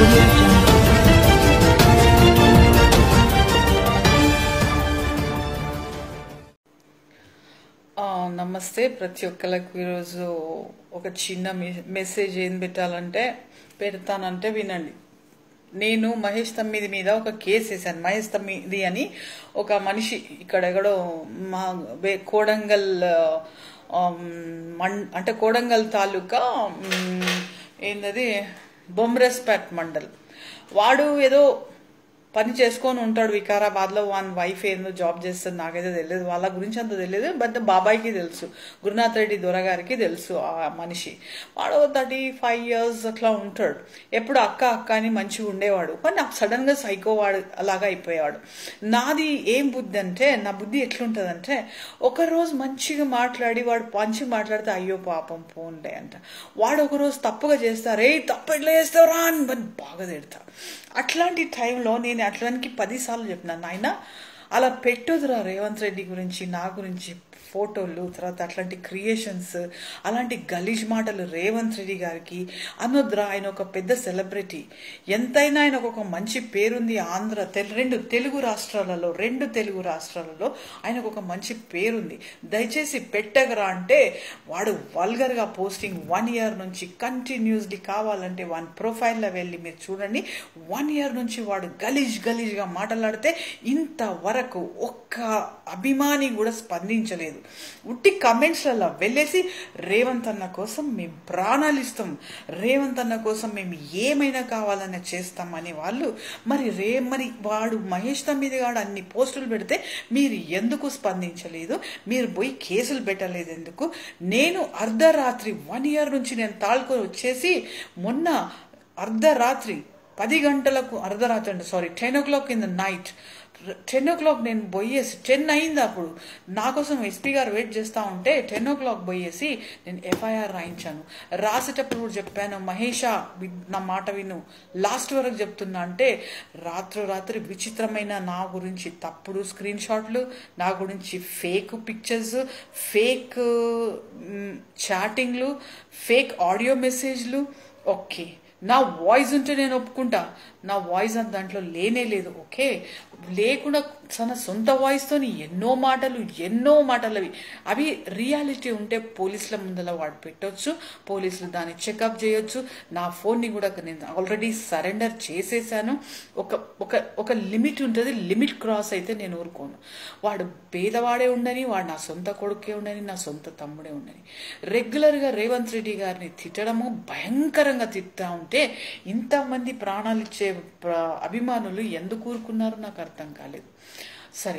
audio jungle. ఆ, నమస్తే ప్రతి ఒక్కరికి ఈరోజు ఒక చిన్న మె- మెసేజ్ ఏం పెట్టాలంటే పెడతానంటే వినండి నేను మహేష్ తమ్మిది మీద ఒక కేసు వేసాను మహేష్ తమ్మిది అని ఒక మనిషి ఇక్కడ ఎక్కడో మా వే- కోడంగల్ ఆ, మన్ అంటే కోడంగల్ తాలూకా మ్, ఏందది బొమ్రస్పేట్ మండల్ వాడు ఏదో పని చేసుకొని ఉంటాడు వికారాబాద్ లో వాన్ వైఫ్ ఏందో జాబ్ చేస్తుంది నాకైతే తెలియదు వాళ్ళ గురించి అంత తెలియదు బట్ బాబాయ్కి తెలుసు గురునాథ్ రెడ్డి దొరగారికి తెలుసు ఆ మనిషి వాడు థర్టీ ఫైవ్ ఇయర్స్ అట్లా ఉంటాడు ఎప్పుడు అక్క అక్క అని మంచిగా ఉండేవాడు కానీ సడన్ గా సైకో వాడు అలాగా అయిపోయాడు నాది ఏం బుద్ధి అంటే నా బుద్ధి ఎట్లుంటదంటే ఒక రోజు మంచిగా మాట్లాడి వాడు మంచిగా మాట్లాడితే అయ్యో పాపం పోన్లే అంట వాడు ఒక రోజు తప్పుగా చేస్తారు ఏ తప్పు ఎట్లా చేస్తావురా అని మరి బాగా తిడతా అట్లాంటి టైంలో నేను అట్లానికి పదిసార్లు చెప్పినాను నాయన అలా పెట్టొద్దురా రేవంత్ రెడ్డి గురించి నా గురించి ఫోటోలు తర్వాత అట్లాంటి క్రియేషన్స్ అలాంటి గలీజ్ మాటలు రేవంత్ రెడ్డి గారికి అనొద్దురా ఆయన ఒక పెద్ద సెలబ్రిటీ ఎంతైనా ఆయనకు ఒక మంచి పేరుంది ఆంధ్ర తెల్- రెండు తెలుగు రాష్ట్రాలలో రెండు తెలుగు రాష్ట్రాలలో ఆయనకు ఒక మంచి పేరుంది దయచేసి పెట్టగరా అంటే వాడు వల్గర్గా పోస్టింగ్ వన్ ఇయర్ నుంచి కంటిన్యూస్లీ కావాలంటే వన్ ప్రొఫైల్లో వెళ్ళి మీరు చూడండి వన్ ఇయర్ నుంచి వాడు గలీజ్ గలీజ్గా మాట్లాడితే ఇంతవరకు ఒక్క అభిమాని కూడా స్పందించలేదు ఉట్టి కమెంట్స్లలో వెళ్ళేసి రేవంత్ అన్న కోసం మేము ప్రాణాలు ఇస్తాం రేవంత్ అన్న కోసం మేము ఏమైనా కావాలన్నా చేస్తాం అనే వాళ్ళు మరి రే మరి వాడు మహేష్ తమ్మిది గాడు అన్ని పోస్టులు పెడితే మీరు ఎందుకు స్పందించలేదు మీరు పోయి కేసులు పెట్టలేదు ఎందుకు నేను అర్ధరాత్రి వన్ ఇయర్ నుంచి నేను తాಳ್కొని వచ్చేసి మొన్న అర్ధరాత్రి పది గంటలకు అర్ధరాత్రి అంటే sorry ten o'clock in the night ten o'clock నేను పోయేసి టెన్ అయింది అప్పుడు నా కోసం ఎస్పీ గారు వెయిట్ చేస్తూ ఉంటే టెన్ ఓ క్లాక్ పోయేసి నేను ఎఫ్ఐఆర్ రాయించాను రాసేటప్పుడు కూడా చెప్పాను మహేష వి- నా మాట విను లాస్ట్ వరకు చెప్తున్నా అంటే రాత్రి రాత్రి విచిత్రమైన నా గురించి తప్పుడు స్క్రీన్ షాట్లు నా గురించి ఫేక్ పిక్చర్స్ ఫేక్ చాటింగ్లు ఫేక్ ఆడియో మెసేజ్లు ఓకే నా వాయిస్ ఉంటే నేను ఒప్పుకుంటా నా వాయిస్ అంత దాంట్లో లేనే లేదు ఓకే లేకుండా తన సొంత వాయిస్తో ఎన్నో మాటలు ఎన్నో మాటలు అవి అవి రియాలిటీ ఉంటే పోలీసుల ముందర వాడు పెట్టొచ్చు పోలీసులు దాన్ని చెకప్ చేయొచ్చు నా ఫోన్ని కూడా నేను ఆల్రెడీ సరెండర్ చేసేసాను ఒక ఒక ఒక లిమిట్ ఉంటుంది లిమిట్ క్రాస్ అయితే నేను ఊరుకోను వాడు పేదవాడే ఉండని వాడు నా సొంత కొడుకే ఉండని నా సొంత తమ్ముడే ఉండని రెగ్యులర్గా రేవంత్ రెడ్డి గారిని తిట్టడము భయంకరంగా తిట్టా ఉంటే ఇంతమంది ప్రాణాలు ఇచ్చే ప్ర- అభిమానులు ఎందుకు ఊరుకున్నారో నాకు అర్థం కాలేదు సరే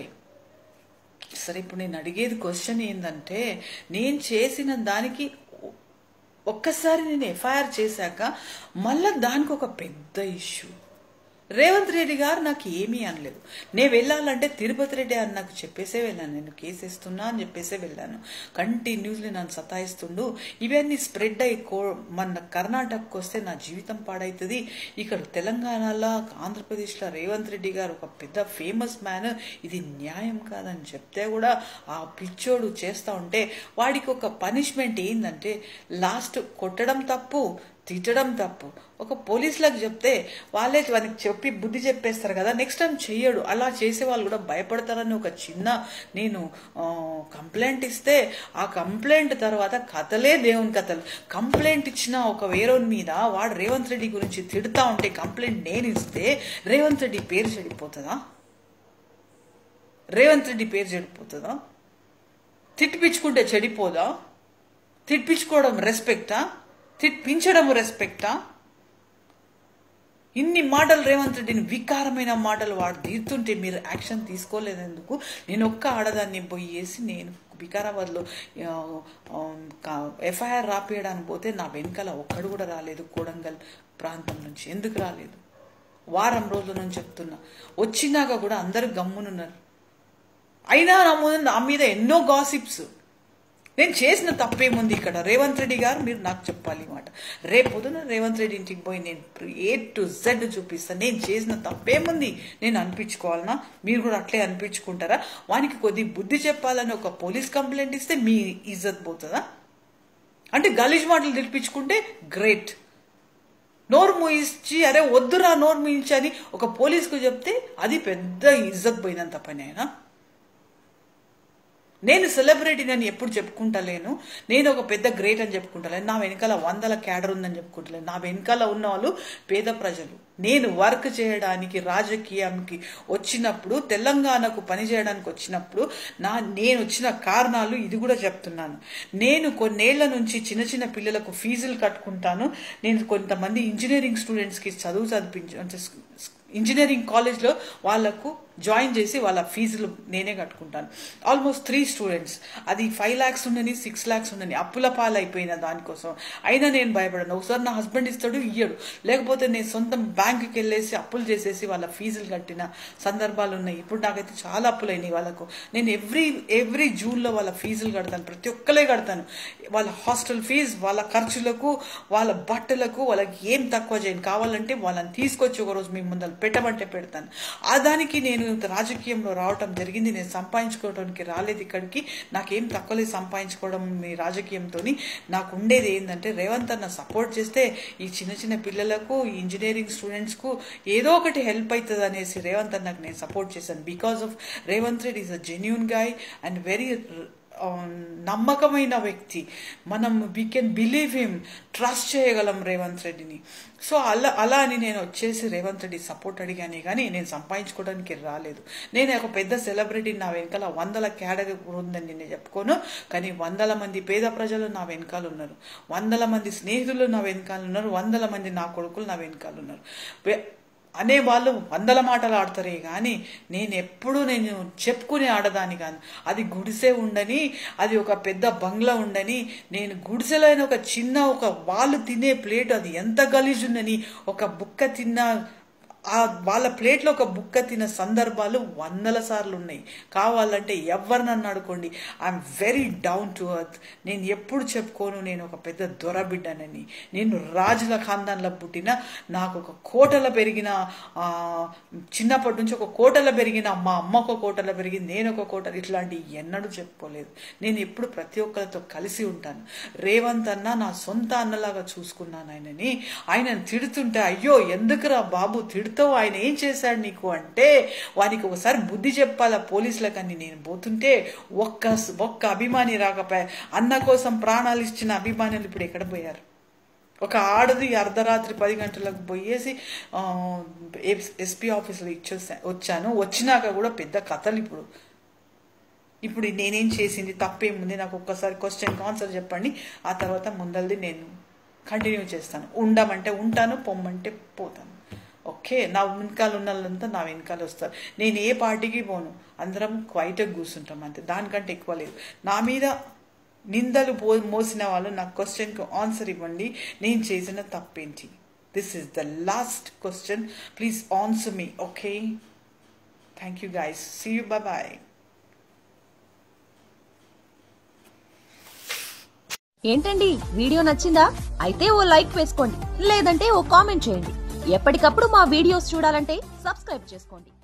సరే ఇప్పుడు నేను అడిగేది క్వశ్చన్ ఏంటంటే నేను చేసిన దానికి ఒక్కసారి నేను ఎఫ్ఐఆర్ చేశాక మళ్ళా దానికి ఒక పెద్ద ఇష్యూ రేవంత్ రెడ్డి గారు నాకు ఏమీ అనలేదు నేను వెళ్ళాలంటే తిరుపతి రెడ్డి అని నాకు చెప్పేసే వెళ్ళాను నేను కేసు ఇస్తున్నా అని చెప్పేసే వెళ్ళాను కంటిన్యూస్లీ నన్ను సతాయిస్తుండు ఇవన్నీ స్ప్రెడ్ అయ్యి కో మన కర్ణాటకకు వస్తే నా జీవితం పాడవుతుంది ఇక్కడ తెలంగాణలో ఆంధ్రప్రదేశ్లో రేవంత్ రెడ్డి గారు ఒక పెద్ద ఫేమస్ మ్యాన్ ఇది న్యాయం కాదని చెప్తే కూడా ఆ పిచ్చోడు చేస్తూ ఉంటే వాడికి ఒక పనిష్మెంట్ ఏంటంటే లాస్ట్ కొట్టడం తప్పు తిట్టడం తప్పు ఒక పోలీసులకు చెప్తే వాళ్ళే వానికి చెప్పి బుద్ధి చెప్పేస్తారు కదా నెక్స్ట్ టైం చెయ్యడు అలా చేసే వాళ్ళు కూడా భయపడతారని ఒక చిన్న నేను కంప్లైంట్ ఇస్తే ఆ కంప్లైంట్ తర్వాత కథలే దేవుని కథలు కంప్లైంట్ ఇచ్చిన ఒక వేరోని మీద వాడు రేవంత్ రెడ్డి గురించి తిడతా ఉంటే కంప్లైంట్ నేను ఇస్తే రేవంత్ రెడ్డి పేరు చెడిపోతుందా రేవంత్ రెడ్డి పేరు చెడిపోతుందా తిట్టిపించుకుంటే చెడిపోదా తిట్టిపించుకోవడం రెస్పెక్టా తిట్టించడం రెస్పెక్టా ఇన్ని మాటలు రేవంత్ రెడ్డిని వికారమైన మాటలు వాడు తీరుతుంటే మీరు యాక్షన్ తీసుకోలేదెందుకు నేను ఒక్క ఆడదాన్ని పోయేసి నేను వికారాబాద్లో ఎఫ్ఐఆర్ రాపియడానికి పోతే నా వెనకాల ఒక్కడు కూడా రాలేదు కోడంగల్ ప్రాంతం నుంచి ఎందుకు రాలేదు వారం రోజుల నుంచి చెప్తున్నా వచ్చినాక కూడా అందరూ గమ్మునున్నారు అయినా నా ముందు నా మీద ఎన్నో గాసిప్స్ నేను చేసిన తప్పేముంది ఇక్కడ రేవంత్ రెడ్డి గారు మీరు నాకు చెప్పాలి ఈ మాట రేపు పొద్దున రేవంత్ రెడ్డి ఇంటికి పోయి నేను ఏ టు జెడ్ చూపిస్తాను నేను చేసిన తప్పేముంది నేను అనిపించుకోవాలనా మీరు కూడా అట్లే అనిపించుకుంటారా వానికి కొద్ది బుద్ధి చెప్పాలని ఒక పోలీస్ కంప్లైంట్ ఇస్తే మీ ఇజ్జత్ పోతుందా అంటే గలీజ్ మాటలు తెప్పించుకుంటే గ్రేట్ నోరు మూయించి అరే వద్దురా నోరు మూయించి అని ఒక పోలీసుకు చెప్తే అది పెద్ద ఇజ్జత్ పోయినంత పని అయినా నేను సెలబ్రిటీని అని ఎప్పుడు చెప్పుకుంటలేను నేను ఒక పెద్ద గ్రేట్ అని చెప్పుకుంటలేను నా వెనకాల వందల క్యాడర్ ఉందని చెప్పుకుంటలేను నా వెనకాల ఉన్న వాళ్ళు పేద ప్రజలు నేను వర్క్ చేయడానికి రాజకీయానికి వచ్చినప్పుడు తెలంగాణకు పని చేయడానికి వచ్చినప్పుడు నా నేను వచ్చిన కారణాలు ఇది కూడా చెప్తున్నాను నేను కొన్నేళ్ల నుంచి చిన్న చిన్న పిల్లలకు ఫీజులు కట్టుకుంటాను నేను కొంతమంది ఇంజనీరింగ్ స్టూడెంట్స్కి చదువు చదివించ అంటే ఇంజనీరింగ్ కాలేజ్లో వాళ్ళకు జాయిన్ చేసి వాళ్ళ ఫీజులు నేనే కట్టుకుంటాను ఆల్మోస్ట్ త్రీ స్టూడెంట్స్ అది ఫైవ్ ల్యాక్స్ ఉండని సిక్స్ ల్యాక్స్ ఉండని అప్పుల పాలైపోయిన దానికోసం అయినా నేను భయపడను ఒకసారి నా హస్బెండ్ ఇస్తాడు ఇయ్యడు లేకపోతే నేను సొంతం బ్యాంకుకి వెళ్ళేసి అప్పులు చేసేసి వాళ్ళ ఫీజులు కట్టిన సందర్భాలు ఉన్నాయి ఇప్పుడు నాకైతే చాలా అప్పులు అయినాయి వాళ్ళకు నేను ఎవ్రీ ఎవ్రీ జూన్లో వాళ్ళ ఫీజులు కడతాను ప్రతి ఒక్కలే కడతాను వాళ్ళ హాస్టల్ ఫీజు వాళ్ళ ఖర్చులకు వాళ్ళ బట్టలకు వాళ్ళకి ఏం తక్కువ చేయను కావాలంటే వాళ్ళని తీసుకొచ్చి ఒకరోజు మీ ముందర పెట్టమంటే పెడతాను ఆ దానికి నేను రాజకీయంలో రావటం జరిగింది నేను సంపాదించుకోవడానికి రాలేదు ఇక్కడికి నాకేం తక్కువలేదు సంపాదించుకోవడం మీ రాజకీయంతో నాకు ఉండేది ఏంటంటే రేవంత్ అన్న సపోర్ట్ చేస్తే ఈ చిన్న చిన్న పిల్లలకు ఈ ఇంజనీరింగ్ స్టూడెంట్స్కు ఏదో ఒకటి హెల్ప్ అవుతుంది అనేసి రేవంత్ అన్నకు నేను సపోర్ట్ చేశాను because of Revanth Reddy is a genuine guy and very నమ్మకమైన వ్యక్తి మనం we can believe him trust చేయగలం రేవంత్ రెడ్డిని సో అలా అలా అని నేను వచ్చేసి రేవంత్ రెడ్డి సపోర్ట్ అడిగానే కానీ నేను సంపాదించుకోవడానికి రాలేదు నేను ఒక పెద్ద సెలబ్రిటీ నా వెనకాల వందల క్యాడర్ ఉందని నేను చెప్పుకోను కానీ వందల మంది పేద ప్రజలు నా వెనకాల ఉన్నారు వందల మంది స్నేహితులు నా వెనకాల ఉన్నారు వందల మంది నా కొడుకులు నా వెనకాల ఉన్నారు అనే వాళ్ళు వందల మాటలు ఆడతారే కానీ నేను ఎప్పుడు నేను చెప్పుకునే ఆడదాని కాను అది గుడిసె ఉండని అది ఒక పెద్ద బంగ్లా ఉండని నేను గుడిసెలో అయిన ఒక చిన్న ఒక వాళ్ళు తినే ప్లేట్ అది ఎంత గలీజ్ ఉండని ఒక బుక్క తిన్న ఆ వాళ్ళ ప్లేట్లో ఒక బుక్క తిన్న సందర్భాలు వందల సార్లు ఉన్నాయి కావాలంటే ఎవరినన్ను అడుకోండి I'm very down to earth నేను ఎప్పుడు చెప్పుకోను నేను ఒక పెద్ద దొరబిడ్డనని నేను రాజుల ఖాందాన్లో పుట్టిన నాకు ఒక కోటలో పెరిగిన చిన్నప్పటి నుంచి ఒక కోటలో పెరిగిన మా అమ్మ ఒక కోటలో పెరిగింది నేను ఒక కోట ఇట్లాంటి ఎన్నడూ చెప్పుకోలేదు నేను ఎప్పుడు ప్రతి ఒక్కరితో కలిసి ఉంటాను రేవంత్ అన్న నా సొంత అన్నలాగా చూసుకున్నాను ఆయనని ఆయనను తిడుతుంటే అయ్యో ఎందుకురా బాబు తిడుతూ తిడుతావు ఆయన ఏం చేశాడు నీకు అంటే వానికి ఒకసారి బుద్ధి చెప్పాలా పోలీసులకని నేను పోతుంటే ఒక్క ఒక్క అభిమాని రాకపోయా అన్న కోసం ప్రాణాలు ఇచ్చిన అభిమానులు ఇప్పుడు ఎక్కడ పోయారు ఒక ఆడది అర్ధరాత్రి పది గంటలకు పోయేసి ఎస్పీ ఆఫీసులో ఇచ్చొచ్చా వచ్చాను వచ్చినాక కూడా పెద్ద కథలు ఇప్పుడు ఇప్పుడు నేనేం చేసింది తప్పేముంది నాకు ఒక్కసారి క్వశ్చన్కి ఆన్సర్ చెప్పండి ఆ తర్వాత ముందల్ది నేను కంటిన్యూ చేస్తాను ఉండమంటే ఉంటాను పొమ్మంటే పోతాను ఓకే నా వెనకాల ఉన్న వాళ్ళంతా నా వెనకాల వస్తారు నేను ఏ పార్టీకి పోను అందరం క్వైట్గా కూర్చుంటాం అంతే దానికంటే ఎక్కువ లేదు నా మీద నిందలు పో మోసిన వాళ్ళు నా క్వశ్చన్కి ఆన్సర్ ఇవ్వండి నేను చేసిన తప్పేంటి this is the last question please answer me okay thank you guys see you bye ఏంటండి వీడియో నచ్చిందా అయితే ఓ లైక్ వేసుకోండి లేదంటే ఓ కామెంట్ చేయండి ఎప్పటికప్పుడు మా వీడియోస్ చూడాలంటే సబ్స్క్రైబ్ చేసుకోండి